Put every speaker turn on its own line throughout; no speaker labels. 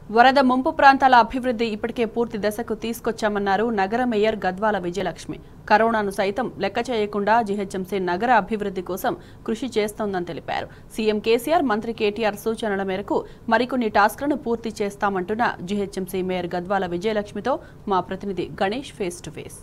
వరద ముంపు ప్రాంతాల అభివృద్ధి ఇప్పటికే పూర్తి దశకు తీసుకొచ్చామన్నారు నగర మేయర్ గద్వాల విజయలక్ష్మి కరోనాను సైతం లెక్క చేయకుండా జీహెచ్ఎంసీ నగర అభివృద్ధి కోసం కృషి చేస్తోందని తెలిపారు సీఎం కేసీఆర్ మంత్రి కేటీఆర్ సూచనల మేరకు మరికొన్ని టాస్క్లను పూర్తి చేస్తామంటున్న జీహెచ్ఎంసీ మేయర్ గద్వాల విజయలక్ష్మితో మా ప్రతినిధి గణేష్ ఫేస్ టు ఫేస్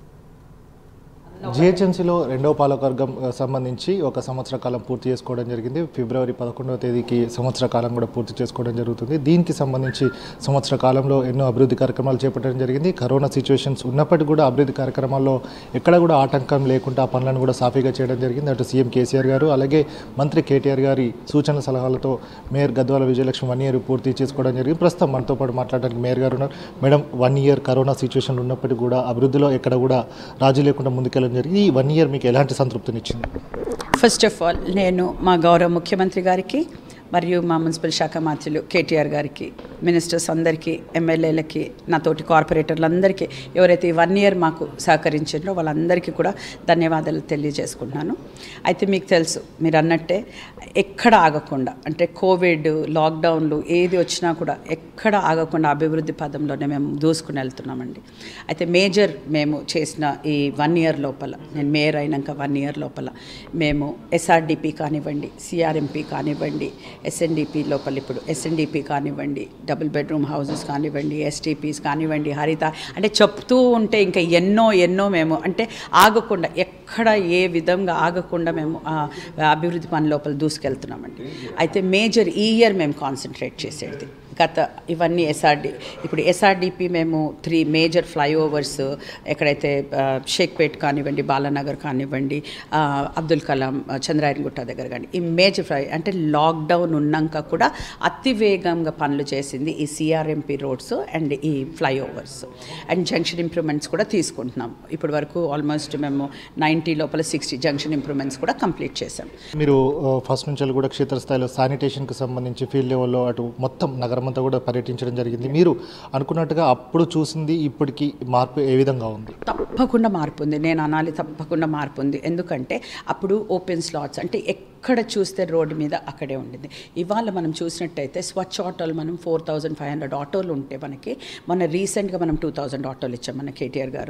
జిహెచ్ఎంసీలో రెండవ పాలకవర్గం ఆ, సంబంధించి ఒక సంవత్సర కాలం పూర్తి చేసుకోవడం జరిగింది ఫిబ్రవరి పదకొండవ తేదీకి సంవత్సర కాలం కూడా పూర్తి చేసుకోవడం జరుగుతుంది దీనికి సంబంధించి సంవత్సర కాలంలో ఎన్నో అభివృద్ధి కార్యక్రమాలు చేపట్టడం జరిగింది కరోనా సిచ్యువేషన్స్ ఉన్నప్పటికీ కూడా అభివృద్ధి కార్యక్రమాల్లో ఎక్కడ కూడా ఆటంకం లేకుండా ఆ పనులను కూడా సాఫీగా చేయడం జరిగింది అటు సీఎం కేసీఆర్ గారు అలాగే మంత్రి కేటీఆర్ గారి సూచన సలహాలతో mayor Gadwal Vijayalakshmi one year పూర్తి చేసుకోవడం జరిగింది ప్రస్తుతం మనతో పాటు మాట్లాడడానికి మేయర్ గారు ఉన్నారు madam one year corona situation ఉన్నప్పటికీ కూడా అభివృద్ధిలో ఎక్కడ కూడా రాజీ లేకుండా ముందుకెళ్ళడం జరిగింది ఈ వన్ ఇయర్ మీకు ఎలాంటి సంతృప్తినిచ్చింది
ఫస్ట్ ఆఫ్ ఆల్ నేను మా గౌరవ ముఖ్యమంత్రి గారికి మరియు మా మున్సిపల్ శాఖ మంత్రులు కేటీఆర్ గారికి మినిస్టర్స్ అందరికీ ఎమ్మెల్యేలకి నా తోటి కార్పొరేటర్లందరికీ ఎవరైతే ఈ వన్ ఇయర్ మాకు సహకరించారో వాళ్ళందరికీ కూడా ధన్యవాదాలు తెలియజేసుకుంటున్నాను అయితే మీకు తెలుసు మీరు అన్నట్టే ఎక్కడ ఆగకుండా అంటే కోవిడ్ లాక్డౌన్లు ఏది వచ్చినా కూడా ఎక్కడ ఆగకుండా అభివృద్ధి పదంలోనే మేము దూసుకుని వెళ్తున్నామండి అయితే మేజర్ మేము చేసిన ఈ వన్ ఇయర్ లోపల నేను మేయర్ అయినాక వన్ ఇయర్ లోపల మేము ఎస్ఆర్డిపి కానివ్వండి సిఆర్ఎంపి కానివ్వండి ఎస్ఎన్డిపి లోపల ఇప్పుడు ఎస్ఎన్డిపి కానివ్వండి డబుల్ బెడ్రూమ్ హౌసెస్ కానివ్వండి ఎస్టీపీస్ కానివ్వండి హరిత అంటే చెప్తూ ఉంటే ఇంకా ఎన్నో ఎన్నో మేము అంటే ఆగకుండా ఎక్కడ ఏ విధంగా ఆగకుండా మేము ఆ అభివృద్ధి పని లోపల దూసుకెళ్తున్నామండి అయితే మేజర్ ఈ ఇయర్ మేము కాన్సన్ట్రేట్ చేసేది గత ఇవన్నీ ఎస్ఆర్డి ఇప్పుడు ఎస్ఆర్డిపి మేము త్రీ మేజర్ ఫ్లైఓవర్స్ ఎక్కడైతే ఆ, షేక్పేట్ కానివ్వండి బాలానగర్ కానివ్వండి ఆ, అబ్దుల్ కలాం ఆ, చంద్రాయనగుట్ట దగ్గర కానీ ఈ మేజర్ ఫ్లై అంటే లాక్డౌన్ ఉన్నాక కూడా అతి వేగంగా పనులు చేసింది ఈ సిఆర్ఎంపి రోడ్స్ అండ్ ఈ ఫ్లైఓవర్స్ అండ్ జంక్షన్ ఇంప్రూవ్మెంట్స్ కూడా తీసుకుంటున్నాం ఇప్పటి వరకు ఆల్మోస్ట్ మేము నైంటీ లోపల సిక్స్టీ జంక్షన్ ఇంప్రూవ్మెంట్స్ కూడా కంప్లీట్ చేసాం
మీరు ఆ, ఫస్ట్ నుంచి కూడా క్షేత్రస్థాయిలో శానిటేషన్కి సంబంధించి ఫీల్డ్ లెవెల్లో అటు మొత్తం నగరం అంతా కూడా పర్యటించడం జరిగింది మీరు అనుకున్నట్టుగా అప్పుడు చూసింది ఇప్పటికి మార్పు ఏ విధంగా ఉంది
తప్పకుండా మార్పు ఉంది నేను అనాలి తప్పకుండా మార్పు ఉంది ఎందుకంటే అప్పుడు ఓపెన్ స్లాట్స్ అంటే ఎక్కడ చూస్తే రోడ్డు మీద అక్కడే ఉండింది ఇవాళ మనం చూసినట్టయితే స్వచ్ఛ ఆటోలు మనం ఫోర్ థౌజండ్ ఫైవ్ హండ్రెడ్ ఆటోలు ఉంటే మనకి మొన్న రీసెంట్గా మనం టూ థౌజండ్ ఆటోలు ఇచ్చాం మన కేటీఆర్ గారు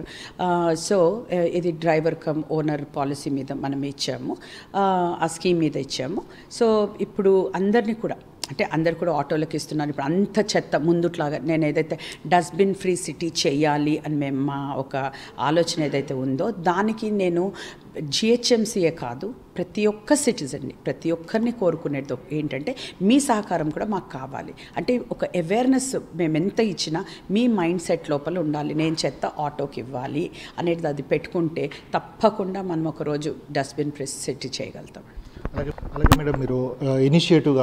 సో ఇది డ్రైవర్ కమ్ ఓనర్ పాలసీ మీద మనం ఇచ్చాము ఆ, ఆ స్కీమ్ మీద ఇచ్చాము సో ఇప్పుడు అందరినీ కూడా అంటే అందరు కూడా ఆటోలకు ఇస్తున్నారు ఇప్పుడు అంత చెత్త ముందుట్లాగా నేను ఏదైతే డస్ట్బిన్ ఫ్రీ సిటీ చేయాలి అని మేము మా ఒక ఆలోచన ఏదైతే ఉందో దానికి నేను జిహెచ్ఎంసీఏ కాదు ప్రతి ఒక్క సిటిజన్ని ప్రతి ఒక్కరిని కోరుకునేది ఒక- ఏంటంటే మీ సహకారం కూడా మాకు కావాలి అంటే ఒక అవేర్నెస్ మేము ఎంత ఇచ్చినా మీ మైండ్ సెట్ లోపల ఉండాలి నేను చెత్త ఆటోకి ఇవ్వాలి అనేది అది పెట్టుకుంటే తప్పకుండా మనం ఒకరోజు డస్ట్బిన్ ఫ్రీ సిటీ చేయగలుగుతాం
అలాగే అలాగే మేడం మీరు ఇనిషియేటివ్గా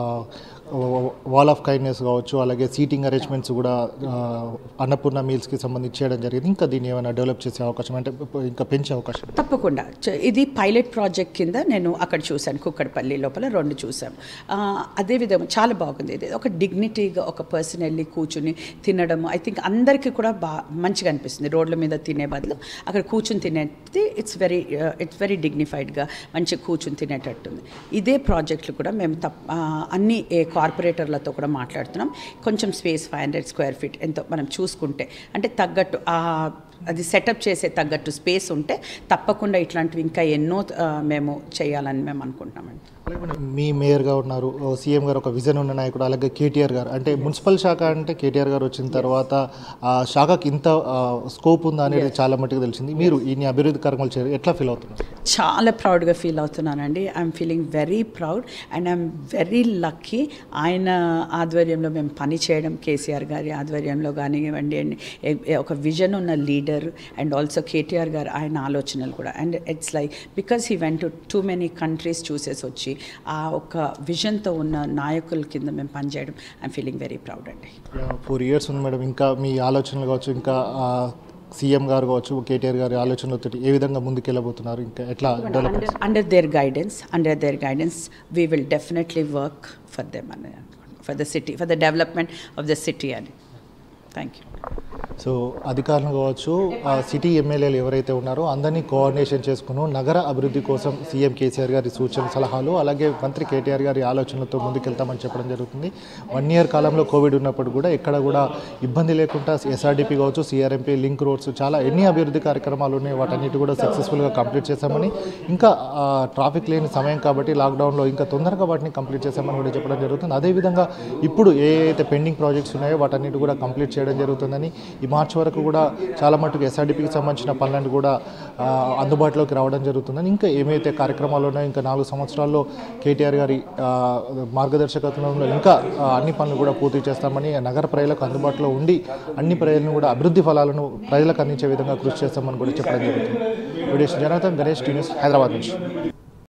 వాల్ ఆఫ్ కైండ్నెస్ కావచ్చు అలాగే సీటింగ్ అరేంజ్మెంట్స్ కూడా ఆ, అన్నపూర్ణ మీల్స్కి సంబంధించి చేయడం జరిగింది ఇంకా దీన్ని ఏమైనా డెవలప్ చేసే అవకాశం అంటే ఇంకా పెంచే అవకాశం
తప్పకుండా చ- ఇది పైలట్ ప్రాజెక్ట్ కింద నేను అక్కడ చూశాను కుక్కడపల్లి లోపల రెండు చూసాం ఆ, అదేవిధంగా చాలా బాగుంది ఇది ఒక డిగ్నిటీగా ఒక పర్సన్ వెళ్ళి కూర్చుని తినడం ఐ థింక్ అందరికీ కూడా బా మంచిగా అనిపిస్తుంది రోడ్ల మీద తినే బదులు అక్కడ కూర్చుని తినేది ఇట్స్ వెరీ ఇట్స్ వెరీ డిగ్నిఫైడ్గా మంచిగా కూర్చుని తినేటట్టుంది ఇదే ప్రాజెక్టులు కూడా మేము తప్ప ఆ, అన్ని ఏ కార్పొరేటర్లతో కూడా మాట్లాడుతున్నాం కొంచెం space five hundred square feet ఎంతో మనం చూసుకుంటే అంటే తగ్గట్టు ఆ అది సెటప్ చేసే తగ్గట్టు స్పేస్ ఉంటే తప్పకుండా ఇట్లాంటివి ఇంకా ఎన్నో ఆ, మేము చేయాలని మేము అనుకుంటున్నామండి
అలాగే మేడం, మీ మేయర్గా ఉన్నారు సీఎం గారు ఒక విజన్ ఉన్న నాయకుడు అలాగే కేటీఆర్ గారు అంటే మున్సిపల్ శాఖ అంటే కేటీఆర్ గారు వచ్చిన తర్వాత ఆ శాఖకి ఇంత స్కోప్ ఉందా అనేది చాలా మట్టుకు తెలిసింది మీరు ఇన్ని అభివృద్ధి కార్యక్రమాలు చేయరు ఎట్లా ఫీల్ అవుతున్నారు
చాలా ప్రౌడ్గా ఫీల్ అవుతున్నానండి I'm feeling very proud and I'm very lucky ఆయన ఆధ్వర్యంలో మేము పని చేయడం కేసీఆర్ గారి ఆధ్వర్యంలో కానివ్వండి అండ్ ఏ- ఏ- ఒక విజన్ ఉన్న లీడర్ అండ్ ఆల్సో కేటీఆర్ గారు ఆయన ఆలోచనలు కూడా and it's like because he went to too many countries చూసేసి వచ్చి ఆ ఒక విజన్తో ఉన్న నాయకుల కింద మేము పనిచేయడం ఐఎమ్ ఫీలింగ్ వెరీ ప్రౌడ్ అండి
ఫోర్ ఇయర్స్ ఉంది మేడం ఇంకా మీ ఆలోచనలు కావచ్చు ఇంకా సీఎం గారు కావచ్చు కేటీఆర్ గారి ఆలోచనలతో ఏ విధంగా ముందుకెళ్ళబోతున్నారు ఇంకా ఎట్లా develop
under, under their guidance, under their guidance, we will definitely work for them, and, uh, for the city, for the development of the city. And thank you.
So అధికారులు కావచ్చు ఆ సిటీ ఎమ్మెల్యేలు ఎవరైతే ఉన్నారో అందరినీ కోఆర్డినేషన్ చేసుకుని నగర అభివృద్ధి కోసం సీఎం కేసీఆర్ గారి సూచన సలహాలు అలాగే మంత్రి కేటీఆర్ గారి ఆలోచనలతో ముందుకెళ్తామని చెప్పడం జరుగుతుంది వన్ ఇయర్ కాలంలో కోవిడ్ ఉన్నప్పుడు కూడా ఎక్కడ కూడా ఇబ్బంది లేకుండా ఎస్ఆర్డీపీ కావచ్చు సిఆర్ఎంపీ లింక్ రోడ్స్ చాలా ఎన్ని అభివృద్ధి కార్యక్రమాలు ఉన్నాయి వాటన్నిటి కూడా సక్సెస్ఫుల్గా కంప్లీట్ చేశామని ఇంకా ఆ, ట్రాఫిక్ లేని సమయం కాబట్టి లాక్డౌన్లో ఇంకా తొందరగా వాటిని కంప్లీట్ చేశామని కూడా చెప్పడం జరుగుతుంది అదేవిధంగా ఇప్పుడు ఏ అయితే పెండింగ్ ప్రాజెక్ట్స్ ఉన్నాయో వాటన్నిటి కూడా కంప్లీట్ చేయడం జరుగుతుందని ఈ మార్చి వరకు కూడా చాలా మటుకు ఎస్ఆర్డీపీకి సంబంధించిన పనులను కూడా ఆ, అందుబాటులోకి రావడం జరుగుతుందని ఇంకా ఏమైతే కార్యక్రమాలు ఉన్నాయో ఇంకా నాలుగు సంవత్సరాల్లో కేటీఆర్ గారి ఆ, మార్గదర్శకత్వంలో ఇంకా ఆ, అన్ని పనులు కూడా పూర్తి చేస్తామని నగర ప్రజలకు అందుబాటులో ఉండి అన్ని ప్రజలను కూడా అభివృద్ధి ఫలాలను ప్రజలకు అందించే విధంగా కృషి చేస్తామని కూడా చెప్పడం జరుగుతుంది videos Janardhan Ganesh T news Hyderabad నుంచి